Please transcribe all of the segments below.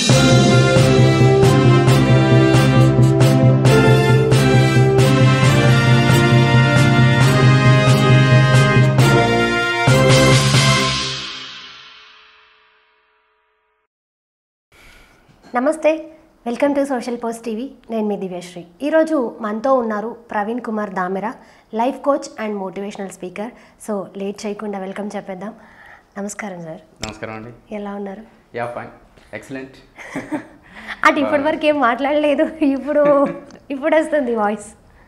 నమస్తే welcome to social post TV నేను మీ దివ్యశ్రీ ఈరోజు మనతో ఉన్నారు Praveen Kumar Damera life coach and motivational speaker so late చేయకుండా వెల్కమ్ చెప్పేద్దాం నమస్కారం సార్ నమస్కారం అండి ఎలా ఉన్నారు యా ఫైన్ ఎక్సలెంట్ అటు ఇప్పటి వరకు ఏం మాట్లాడలేదు ఇప్పుడు ఇప్పుడు వస్తుంది వాయిస్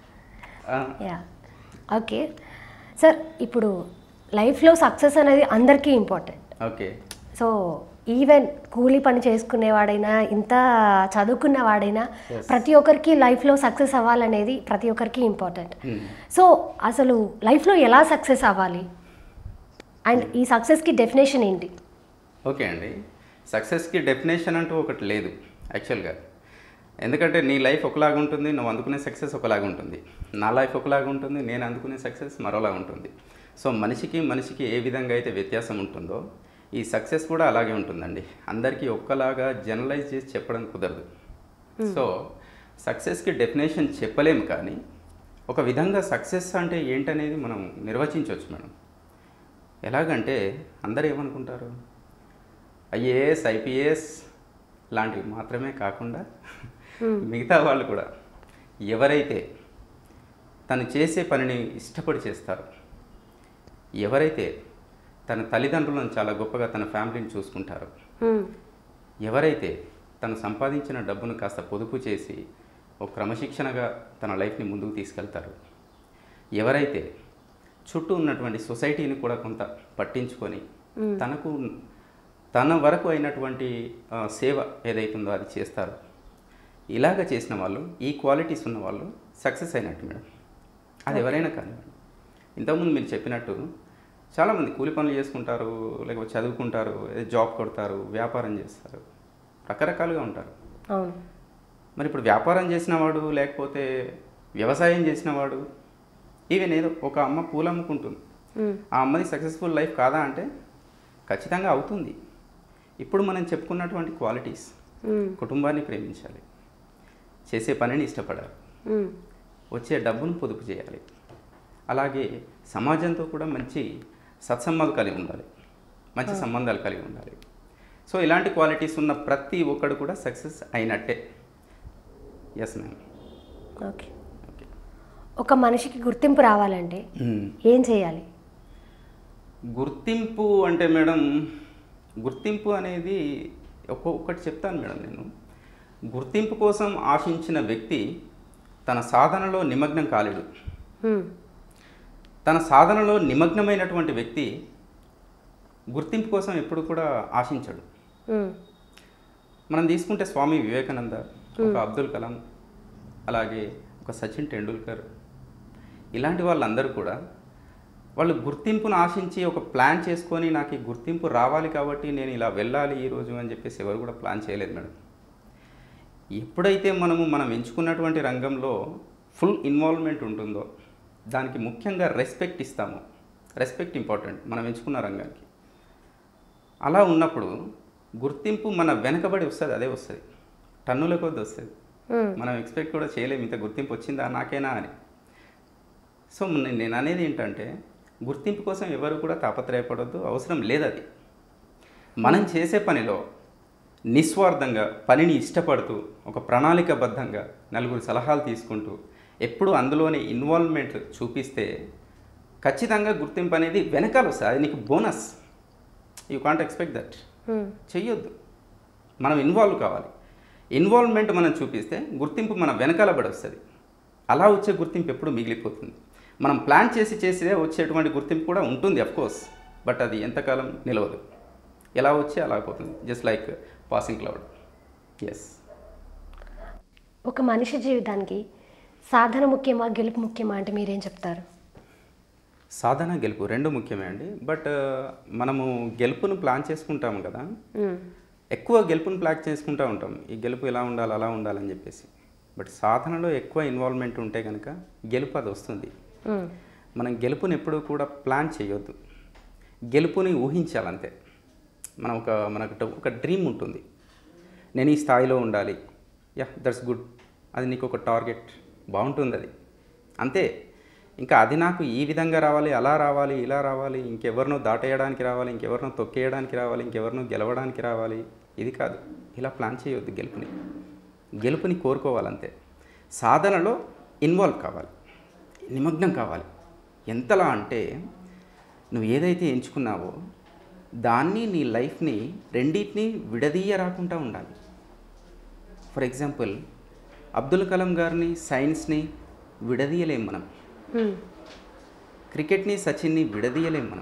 యా ఓకే సార్ ఇప్పుడు లైఫ్లో సక్సెస్ అనేది అందరికీ ఇంపార్టెంట్ ఓకే సో ఈవెన్ కూలీ పని చేసుకునేవాడైనా ఇంత చదువుకున్నవాడైనా ప్రతి ఒక్కరికి లైఫ్లో సక్సెస్ అవ్వాలనేది ప్రతి ఒక్కరికి ఇంపార్టెంట్ సో అసలు లైఫ్లో ఎలా సక్సెస్ అవ్వాలి అండ్ ఈ సక్సెస్కి డెఫినేషన్ ఏంటి ఓకే అండి సక్సెస్కి డెఫినేషన్ అంటూ ఒకటి లేదు యాక్చువల్గా ఎందుకంటే నీ లైఫ్ ఒకలాగా ఉంటుంది నువ్వు అందుకునే సక్సెస్ ఒకలాగా ఉంటుంది నా లైఫ్ ఒకలాగా ఉంటుంది నేను అందుకునే సక్సెస్ మరోలా ఉంటుంది సో మనిషికి మనిషికి ఏ విధంగా అయితే వ్యత్యాసం ఉంటుందో ఈ సక్సెస్ కూడా అలాగే ఉంటుందండి అందరికీ ఒక్కలాగా జనరలైజ్ చేసి చెప్పడం కుదరదు సో సక్సెస్కి డెఫినేషన్ చెప్పలేము కానీ ఒక విధంగా సక్సెస్ అంటే ఏంటనేది మనం నిర్వచించవచ్చు మేడం ఎలాగంటే అందరూ ఏమనుకుంటారు ఐఏఎస్ ఐపీఎస్ లాంటివి మాత్రమే కాకుండా మిగతా వాళ్ళు కూడా ఎవరైతే తను చేసే పనిని ఇష్టపడి చేస్తారు ఎవరైతే తన తల్లిదండ్రులను చాలా గొప్పగా తన ఫ్యామిలీని చూసుకుంటారు ఎవరైతే తను సంపాదించిన డబ్బును కాస్త పొదుపు చేసి ఒక క్రమశిక్షణగా తన లైఫ్ని ముందుకు తీసుకెళ్తారు ఎవరైతే చుట్టూ ఉన్నటువంటి సొసైటీని కూడా కొంత పట్టించుకొని తనకు తన వరకు అయినటువంటి ఆ, సేవ ఏదైతుందో అది చేస్తారు ఇలాగ చేసిన వాళ్ళు ఈ క్వాలిటీస్ ఉన్న వాళ్ళు సక్సెస్ అయినట్టు మేడం అది ఎవరైనా కానివ్వండి ఇంతకుముందు మీరు చెప్పినట్టు చాలామంది కూలి పనులు చేసుకుంటారు లేకపోతే చదువుకుంటారు ఏదో జాబ్ కొడతారు వ్యాపారం చేస్తారు రకరకాలుగా ఉంటారు అవును మరి ఇప్పుడు వ్యాపారం చేసిన వాడు లేకపోతే వ్యవసాయం చేసిన వాడు ఈవెన్ ఏదో ఒక అమ్మ పూలు అమ్ముకుంటుంది ఆ అమ్మది సక్సెస్ఫుల్ లైఫ్ కాదా అంటే ఖచ్చితంగా అవుతుంది ఇప్పుడు మనం చెప్పుకున్నటువంటి క్వాలిటీస్ కుటుంబాన్ని ప్రేమించాలి చేసే పనిని ఇష్టపడాలి వచ్చే డబ్బును పొదుపు చేయాలి అలాగే సమాజంతో కూడా మంచి సత్సంబంధాలు కలిగి ఉండాలి మంచి సంబంధాలు కలిగి ఉండాలి సో ఇలాంటి క్వాలిటీస్ ఉన్న ప్రతి ఒక్కడు కూడా సక్సెస్ అయినట్టే ఎస్ మ్యామ్ ఓకే ఒక మనిషికి గుర్తింపు రావాలంటే ఏం చేయాలి గుర్తింపు అంటే మేడం గుర్తింపు అనేది ఒక్కొక్కటి చెప్తాను మేడం నేను గుర్తింపు కోసం ఆశించిన వ్యక్తి తన సాధనలో నిమగ్నం కాలేడు Hmm. తన సాధనలో నిమగ్నమైనటువంటి వ్యక్తి గుర్తింపు కోసం ఎప్పుడు కూడా ఆశించడు Hmm. మనం తీసుకుంటే స్వామి వివేకానంద ఒక అబ్దుల్ కలాం అలాగే ఒక సచిన్ టెండూల్కర్ ఇలాంటి వాళ్ళందరూ కూడా వాళ్ళు గుర్తింపును ఆశించి ఒక ప్లాన్ చేసుకొని నాకు ఈ గుర్తింపు రావాలి కాబట్టి నేను ఇలా వెళ్ళాలి ఈరోజు అని చెప్పేసి ఎవరు కూడా ప్లాన్ చేయలేదు మేడం ఎప్పుడైతే మనము మనం ఎంచుకున్నటువంటి రంగంలో ఫుల్ ఇన్వాల్వ్మెంట్ ఉంటుందో దానికి ముఖ్యంగా రెస్పెక్ట్ ఇస్తాము రెస్పెక్ట్ ఇంపార్టెంట్ మనం ఎంచుకున్న రంగానికి అలా ఉన్నప్పుడు గుర్తింపు మన వెనకబడి వస్తుంది అదే వస్తుంది టన్నుల కొద్ది వస్తుంది Hmm. మనం ఎక్స్పెక్ట్ కూడా చేయలేము ఇంత గుర్తింపు వచ్చిందా నాకేనా అని సో నే- నేను అనేది ఏంటంటే గుర్తింపు కోసం ఎవరు కూడా తాపత్రయపడొద్దు అవసరం లేదు అది మనం చేసే పనిలో నిస్వార్థంగా పనిని ఇష్టపడుతూ ఒక ప్రణాళికబద్ధంగా నలుగురు సలహాలు తీసుకుంటూ ఎప్పుడు అందులోనే ఇన్వాల్వ్మెంట్ చూపిస్తే ఖచ్చితంగా గుర్తింపు అనేది వెనకాల వస్తుంది అది నీకు bonus you can't expect that Hmm. చెయ్యొద్దు మనం ఇన్వాల్వ్ కావాలి ఇన్వాల్వ్మెంట్ మనం చూపిస్తే గుర్తింపు మన వెనకాల పడి వస్తుంది అలా వచ్చే గుర్తింపు ఎప్పుడు మిగిలిపోతుంది మనం ప్లాన్ చేసి చేసే వచ్చేటువంటి గుర్తింపు కూడా ఉంటుంది కోర్స్ బట్ అది ఎంతకాలం నిలవదు ఎలా వచ్చి అలా పోతుంది just like passing cloud as ఒక మనిషి జీవితానికి సాధన ముఖ్యమా గెలుపు ముఖ్యమా అంటే మీరేం చెప్తారు సాధన గెలుపు రెండు ముఖ్యమే అండి బట్ మనము గెలుపును ప్లాన్ చేసుకుంటాము కదా ఎక్కువ గెలుపును ప్లాన్ చేసుకుంటూ ఉంటాం ఈ గెలుపు ఇలా ఉండాలి అలా ఉండాలని చెప్పేసి బట్ సాధనలో ఎక్కువ ఇన్వాల్వ్మెంట్ ఉంటే కనుక గెలుపు అది వస్తుంది Hmm. మనం గెలుపుని ఎప్పుడూ కూడా ప్లాన్ చేయొద్దు గెలుపుని ఊహించాలంతే మనం ఒక మనకు ఒక డ్రీమ్ ఉంటుంది నేను ఈ స్థాయిలో ఉండాలి యా దట్స్ గుడ్ అది నీకు ఒక టార్గెట్ బాగుంటుంది అది అంతే ఇంకా అది నాకు ఈ విధంగా రావాలి అలా రావాలి ఇలా రావాలి ఇంకెవరినో దాటేయడానికి రావాలి ఇంకెవరినో తొక్కేయడానికి రావాలి ఇంకెవరినో గెలవడానికి రావాలి ఇది కాదు ఇలా ప్లాన్ చేయొద్దు గెలుపుని గెలుపుని కోరుకోవాలంతే సాధనలో ఇన్వాల్వ్ కావాలి నిమగ్నం కావాలి ఎంతలా అంటే నువ్వు ఏదైతే ఎంచుకున్నావో దాన్ని నీ లైఫ్ని రెండింటిని విడదీయ రాకుండా ఉండాలి ఫర్ ఎగ్జాంపుల్ అబ్దుల్ కలాం గారిని సైన్స్ని విడదీయలేం మనం మ్మ్. క్రికెట్ని సచిన్ని విడదీయలేం మనం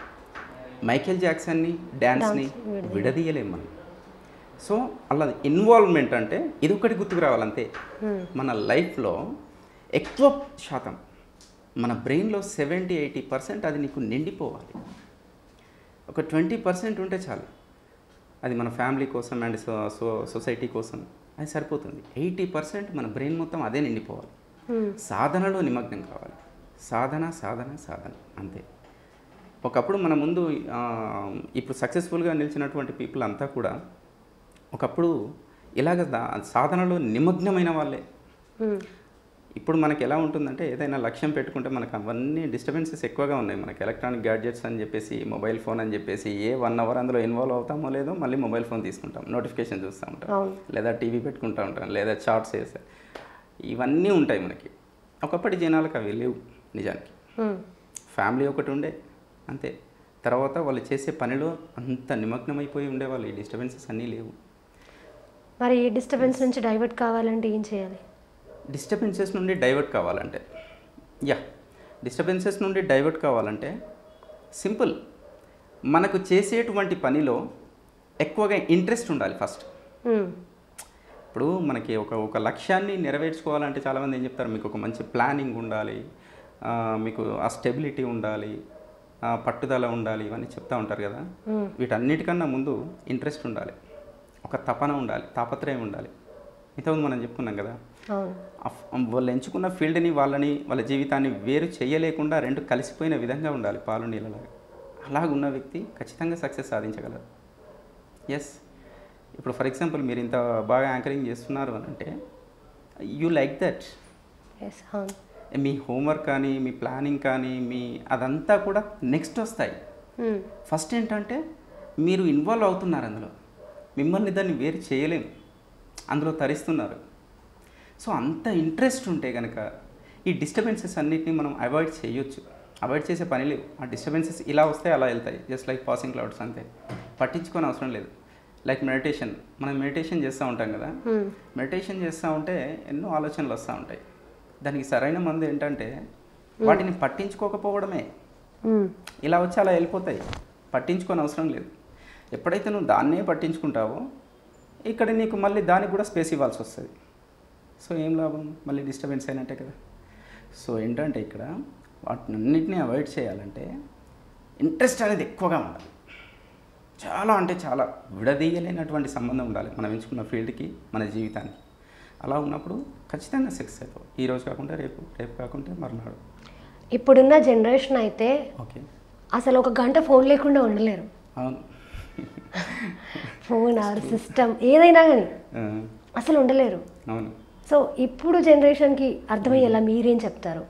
మైకేల్ జాక్సన్ని డ్యాన్స్ని విడదీయలేం మనం సో అలా ఇన్వాల్వ్మెంట్ అంటే ఇది ఒకటి గుర్తుకు రావాలంతే మ్మ్. మన లైఫ్లో ఎక్కువ శాతం మన బ్రెయిన్లో సెవెంటీ ఎయిటీ పర్సెంట్ అది నీకు నిండిపోవాలి ఒక ట్వంటీ పర్సెంట్ ఉంటే చాలు అది మన ఫ్యామిలీ కోసం అండ్ సో సో సొసైటీ కోసం అది సరిపోతుంది ఎయిటీ పర్సెంట్ మన బ్రెయిన్ మొత్తం అదే నిండిపోవాలి మ్మ్. సాధనలో నిమగ్నం కావాలి సాధన సాధన సాధన అంతే ఒకప్పుడు మన ముందు ఆ, ఇప్పుడు సక్సెస్ఫుల్గా నిలిచినటువంటి పీపుల్ అంతా కూడా ఒకప్పుడు ఇలాగ దా- సాధనలో నిమగ్నమైన వాళ్ళే మ్మ్. ఇప్పుడు మనకి ఎలా ఉంటుందంటే ఏదైనా లక్ష్యం పెట్టుకుంటే మనకు అవన్నీ డిస్టర్బెన్సెస్ ఎక్కువగా ఉన్నాయి మనకి ఎలక్ట్రానిక్ గ్యాడ్జెట్స్ అని చెప్పేసి మొబైల్ ఫోన్ అని చెప్పేసి ఏ వన్ అవర్ అందులో ఇన్వాల్వ్ అవుతామో లేదో మళ్ళీ మొబైల్ ఫోన్ తీసుకుంటాం నోటిఫికేషన్ చూస్తూ ఉంటాం అవును లేదా టీవీ పెట్టుకుంటూ ఉంటాం లేదా చార్ట్స్ చేస్తే ఇవన్నీ ఉంటాయి మనకి ఒకప్పటి జనాలకు అవి లేవు నిజానికి మ్మ్. ఫ్యామిలీ ఒకటి ఉండే అంతే తర్వాత వాళ్ళు చేసే పనిలో అంత నిమగ్నమైపోయి ఉండేవాళ్ళు ఈ డిస్టర్బెన్సెస్ అన్నీ లేవు మరి ఈ డిస్టర్బెన్స్ నుంచి డైవర్ట్ కావాలంటే ఏం చేయాలి డిస్టర్బెన్సెస్ నుండి డైవర్ట్ కావాలంటే యా డిస్టర్బెన్సెస్ నుండి డైవర్ట్ కావాలంటే సింపుల్ మనకు చేసేటువంటి పనిలో ఎక్కువగా ఇంట్రెస్ట్ ఉండాలి ఫస్ట్ మ్మ్. ఇప్పుడు మనకి ఒక ఒక లక్ష్యాన్ని నెరవేర్చుకోవాలంటే చాలామంది ఏం చెప్తారు మీకు ఒక మంచి ప్లానింగ్ ఉండాలి ఆ, మీకు ఆ స్టెబిలిటీ ఉండాలి ఆ, పట్టుదల ఉండాలి ఇవన్నీ చెప్తా ఉంటారు కదా మ్మ్. వీటన్నిటికన్నా ముందు ఇంట్రెస్ట్ ఉండాలి ఒక తపన ఉండాలి తాపత్రయం ఉండాలి ఇంతకుముందు మనం చెప్పుకున్నాం కదా అవును ఆ ఫ్- వాళ్ళు ఎంచుకున్న ఫీల్డ్ని వాళ్ళని వాళ్ళ జీవితాన్ని వేరు చేయలేకుండా రెండు కలిసిపోయిన విధంగా ఉండాలి పాలు నీళ్ళలాగా అలాగున్న వ్యక్తి ఖచ్చితంగా సక్సెస్ సాధించగలరు ఎస్ ఇప్పుడు ఫర్ ఎగ్జాంపుల్ మీరు ఇంత బాగా యాంకరింగ్ చేస్తున్నారు అని అంటే యూ లైక్ దట్ ఎస్ అవును మీ హోంవర్క్ కానీ మీ ప్లానింగ్ కానీ మీ అదంతా కూడా నెక్స్ట్ వస్తాయి మ్మ్. ఫస్ట్ ఏంటంటే మీరు ఇన్వాల్వ్ అవుతున్నారు అందులో మిమ్మల్ని దాన్ని వేరు చేయలేం అందులో తరిస్తున్నారు సో అంత ఇంట్రెస్ట్ ఉంటే కనుక ఈ డిస్టర్బెన్సెస్ అన్నిటిని మనం అవాయిడ్ చేయొచ్చు అవాయిడ్ చేసే పని లేవు ఆ డిస్టర్బెన్సెస్ ఇలా వస్తే అలా వెళ్తాయి జస్ట్ లైక్ పాసింగ్ క్లౌడ్స్ అంతే పట్టించుకొని అవసరం లేదు లైక్ మెడిటేషన్ మనం మెడిటేషన్ చేస్తూ ఉంటాం కదా మ్మ్. మెడిటేషన్ చేస్తూ ఉంటే ఎన్నో ఆలోచనలు వస్తూ ఉంటాయి దానికి సరైన మందు ఏంటంటే వాటిని పట్టించుకోకపోవడమే మ్మ్. ఇలా వచ్చి అలా వెళ్ళిపోతాయి పట్టించుకొని అవసరం లేదు ఎప్పుడైతే నువ్వు దాన్నే పట్టించుకుంటావో ఇక్కడ నీకు మళ్ళీ దానికి కూడా స్పేస్ ఇవ్వాల్సి వస్తుంది సో ఏం లాభం మళ్ళీ డిస్టర్బెన్స్ అయినట్టే కదా సో ఏంటంటే ఇక్కడ వాటిని అన్నింటినీ అవాయిడ్ చేయాలంటే ఇంట్రెస్ట్ అనేది ఎక్కువగా ఉండాలి చాలా అంటే చాలా విడదీయలేనటువంటి సంబంధం ఉండాలి మనం ఎంచుకున్న ఫీల్డ్కి మన జీవితానికి అలా ఉన్నప్పుడు ఖచ్చితంగా సక్సెస్ అయిపోవు ఈ రోజు కాకుండా రేపు రేపు కాకుండా మర్నాడు ఇప్పుడున్న జనరేషన్ అయితే ఓకే అసలు ఒక గంట ఫోన్ లేకుండా ఉండలేరు అవును ఫోన్ ఆర్ సిస్టమ్ ఏదైనా కానీ ఆ, అసలు ఉండలేరు అవును సో ఇప్పుడు జనరేషన్కి అర్థమయ్యేలా మీరేం చెప్తారు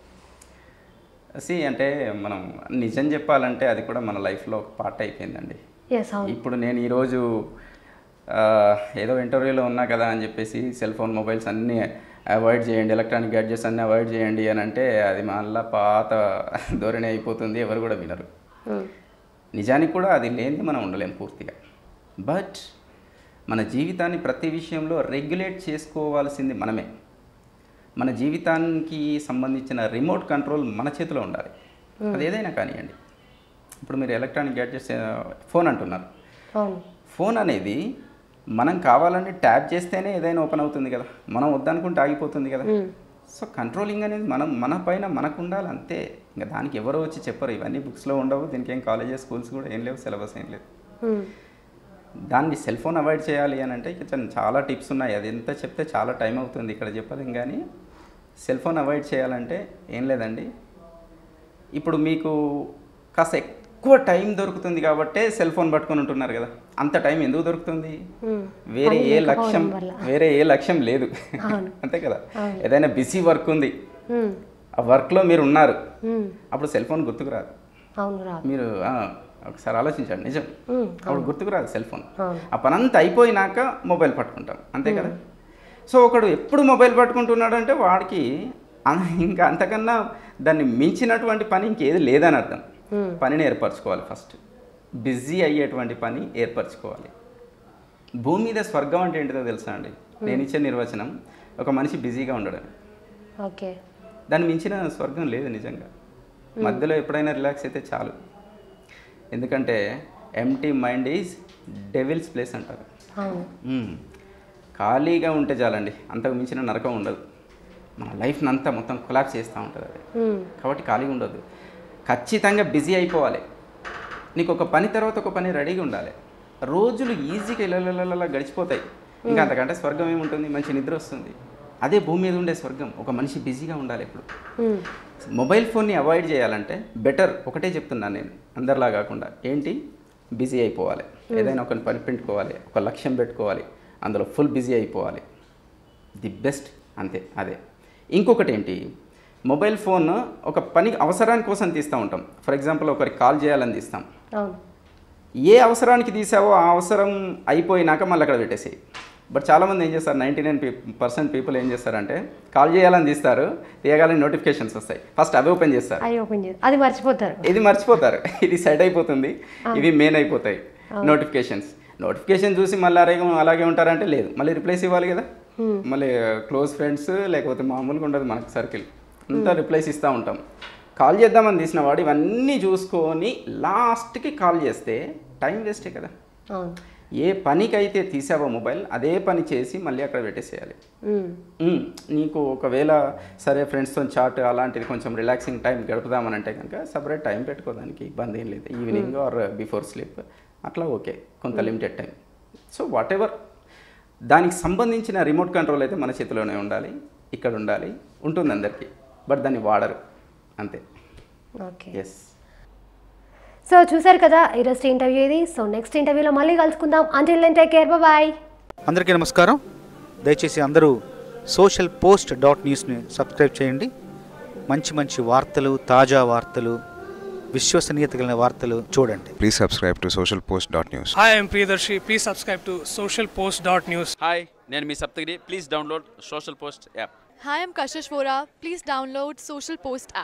సి అంటే మనం నిజం చెప్పాలంటే అది కూడా మన లైఫ్లో ఒక పార్ట్ అయిపోయిందండి ఎస్ అవును ఇప్పుడు నేను ఈరోజు ఆ, ఏదో ఇంటర్వ్యూలో ఉన్నా కదా అని చెప్పేసి సెల్ ఫోన్ మొబైల్స్ అన్నీ అవాయిడ్ చేయండి ఎలక్ట్రానిక్ గ్యాడ్జెట్స్ అన్నీ అవాయిడ్ చేయండి అని అంటే అది మళ్ళీ పాత ధోరణి అయిపోతుంది ఎవరు కూడా వినరు మ్మ్. నిజానికి కూడా అది లేనిది మనం ఉండలేం పూర్తిగా బట్ మన జీవితాన్ని ప్రతి విషయంలో రెగ్యులేట్ చేసుకోవాల్సింది మనమే మన జీవితానికి సంబంధించిన రిమోట్ కంట్రోల్ మన చేతిలో ఉండాలి అది ఏదైనా కానివ్వండి ఇప్పుడు మీరు ఎలక్ట్రానిక్ గ్యాడ్జెట్స్ ఫోన్ అంటున్నారు అవును ఫోన్ అనేది మనం కావాలని ట్యాప్ చేస్తేనే ఏదైనా ఓపెన్ అవుతుంది కదా మనం వద్దనుకుంటే ఆగిపోతుంది కదా మ్మ్. సో కంట్రోలింగ్ అనేది మనం మన పైన మనకు ఉండాలి అంతే ఇంకా దానికి ఎవరో వచ్చి చెప్పరు ఇవన్నీ బుక్స్లో ఉండవు దీనికి ఏం కాలేజెస్ స్కూల్స్ కూడా ఏం లేవు సిలబస్ ఏం లేదు మ్మ్. దాన్ని సెల్ ఫోన్ అవాయిడ్ చేయాలి అని అంటే కొంచెం చాలా టిప్స్ ఉన్నాయి అది ఎంత చెప్తే చాలా టైం అవుతుంది ఇక్కడ చెప్పలేం కానీ సెల్ ఫోన్ అవాయిడ్ చేయాలంటే ఏం లేదండి ఇప్పుడు మీకు కాస్త ఎక్కువ ఎక్కువ టైం దొరుకుతుంది కాబట్టే సెల్ ఫోన్ పట్టుకొని ఉంటున్నారు కదా అంత టైం ఎందుకు దొరుకుతుంది మ్మ్. వేరే పని ఏ లేకపోవడం లక్ష్యం వల్ల. వేరే ఏ లక్ష్యం లేదు అవును. అంతే కదా ఏదైనా బిజీ వర్క్ ఉంది మ్మ్. ఆ వర్క్లో మీరు ఉన్నారు మ్మ్. అప్పుడు సెల్ ఫోన్ గుర్తుకు రాదు అవును రాదు మీరు ఆ, ఒకసారి ఆలోచించండి నిజం మ్మ్. అప్పుడు గుర్తుకు రాదు సెల్ ఫోన్ అవును. ఆ పని అంతా అయిపోయినాక మొబైల్ పట్టుకుంటాం అంతే కదా సో ఒకడు ఎప్పుడు మొబైల్ పట్టుకుంటున్నాడు అంటే వాడికి అన్- ఇంకా అంతకన్నా దాన్ని మించినటువంటి పని ఇంకేది లేదని అర్థం మ్మ్. పనిని ఏర్పరచుకోవాలి ఫస్ట్ బిజీ అయ్యేటువంటి పని ఏర్పరచుకోవాలి భూమి మీద స్వర్గం అంటే ఏంటిదో తెలుసా అండి నేను ఇచ్చే నిర్వచనం ఒక మనిషి బిజీగా ఉండడం ఓకే దాన్ని మించిన స్వర్గం లేదు నిజంగా మధ్యలో ఎప్పుడైనా రిలాక్స్ అయితే చాలు ఎందుకంటే empty mind is devil's place అంటారు అవును మ్మ్. ఖాళీగా ఉంటే చాలండి అంతకు మించిన నరకం ఉండదు మన లైఫ్ని అంతా మొత్తం కొలాప్స్ చేస్తూ ఉంటుంది అది మ్మ్. కాబట్టి ఖాళీగా ఉండదు ఖచ్చితంగా బిజీ అయిపోవాలి నీకు ఒక పని తర్వాత ఒక పని రెడీగా ఉండాలి రోజులు ఈజీగా ఇలా గడిచిపోతాయి ఇంకా అంతకంటే స్వర్గం ఏముంటుంది మంచి నిద్ర వస్తుంది అదే భూమి మీద ఉండే స్వర్గం ఒక మనిషి బిజీగా ఉండాలి ఎప్పుడు మ్మ్. మొబైల్ ఫోన్ని అవాయిడ్ చేయాలంటే బెటర్ ఒకటే చెప్తున్నాను నేను అందరిలా కాకుండా ఏంటి బిజీ అయిపోవాలి ఏదైనా ఒక పని పెట్టుకోవాలి ఒక లక్ష్యం పెట్టుకోవాలి అందులో ఫుల్ బిజీ అయిపోవాలి ది బెస్ట్ అంతే అదే ఇంకొకటి ఏంటి మొబైల్ ఫోన్ ఒక పని అవసరాని కోసం తీస్తూ ఉంటాం ఫర్ ఎగ్జాంపుల్ ఒకరికి కాల్ చేయాలని తీస్తాం అవును ఏ అవసరానికి తీసావో ఆ అవసరం అయిపోయినాక మళ్ళీ అక్కడ పెట్టేసేయి బట్ చాలామంది ఏం చేస్తారు నైంటీ నైన్ పర్సెంట్ పీపుల్ ఏం చేస్తారంటే కాల్ చేయాలని తీస్తారు తీయగాలని నోటిఫికేషన్స్ వస్తాయి ఫస్ట్ అవి ఓపెన్ చేస్తారు అది ఓపెన్ చేసి అది మర్చిపోతారు ఇది మర్చిపోతారు ఇది సెట్ అయిపోతుంది ఇవి మెయిన్ అయిపోతాయి నోటిఫికేషన్స్ నోటిఫికేషన్ చూసి మళ్ళీ అరే అలాగే ఉంటారంటే లేదు మళ్ళీ రిప్లేస్ ఇవ్వాలి కదా మళ్ళీ క్లోజ్ ఫ్రెండ్స్ లేకపోతే మామూలుగా ఉండదు మనకు సర్కిల్ అంతా రిప్లేస్ ఇస్తూ ఉంటాం కాల్ చేద్దామని తీసిన వాడు ఇవన్నీ చూసుకొని లాస్ట్కి కాల్ చేస్తే టైం వేస్టే కదా అవును ఏ పనికైతే తీసావో మొబైల్ అదే పని చేసి మళ్ళీ అక్కడ పెట్టేసేయాలి మ్మ్. మ్మ్. నీకు ఒకవేళ సరే ఫ్రెండ్స్తో చాట్ అలాంటిది కొంచెం రిలాక్సింగ్ టైం గడుపుదామని అంటే కనుక సపరేట్ టైం పెట్టుకోవడానికి ఇబ్బంది ఏం లేదు ఈవినింగ్ ఆర్ బిఫోర్ స్లీప్ అట్లా ఓకే కొంత limited time so whatever దానికి సంబంధించిన రిమోట్ కంట్రోల్ అయితే మన చేతిలోనే ఉండాలి ఇక్కడ ఉండాలి ఉంటుంది అందరికీ బట్ దాన్ని వాడరు అంతే ఓకే ఎస్ సో చూసారు కదా ఈరోజు ఇంటర్వ్యూ ఇది సో నెక్స్ట్ ఇంటర్వ్యూలో మళ్ళీ కలుసుకుందాం until then take care bye అందరికీ నమస్కారం దయచేసి అందరూ సోషల్ పోస్ట్ డాట్ న్యూస్ని సబ్స్క్రైబ్ చేయండి మంచి మంచి వార్తలు తాజా వార్తలు విశ్వసనీయత కలిగిన వార్తలు చూడండి Please subscribe to socialpost.news. Hi, I'm Priyadarshi. Please subscribe to socialpost.news. Hi నేను మీ Saptagiri please download social post app Hi, I'm Kashish Vora. Please download Social Post app.